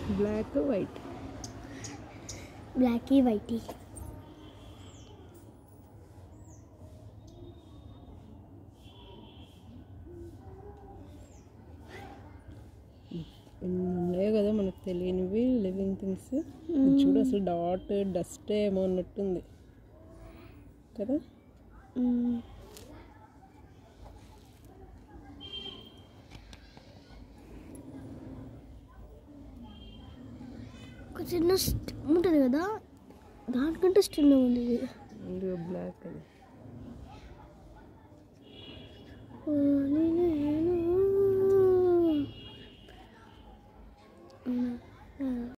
black white Blackie YT ఇన్ని ఉన్నాయో కదా మనకు తెలియనివి లివింగ్ థింగ్స్ చూడు అసలు డాట్ డస్ట్ ఏమో ఉన్నట్టుంది కదా ఒక చిన్న స్టెమ్ ఉంటుంది కదా దానికంటే చిన్న ఉంది ఇది బ్లాక్ అది ఓ నేను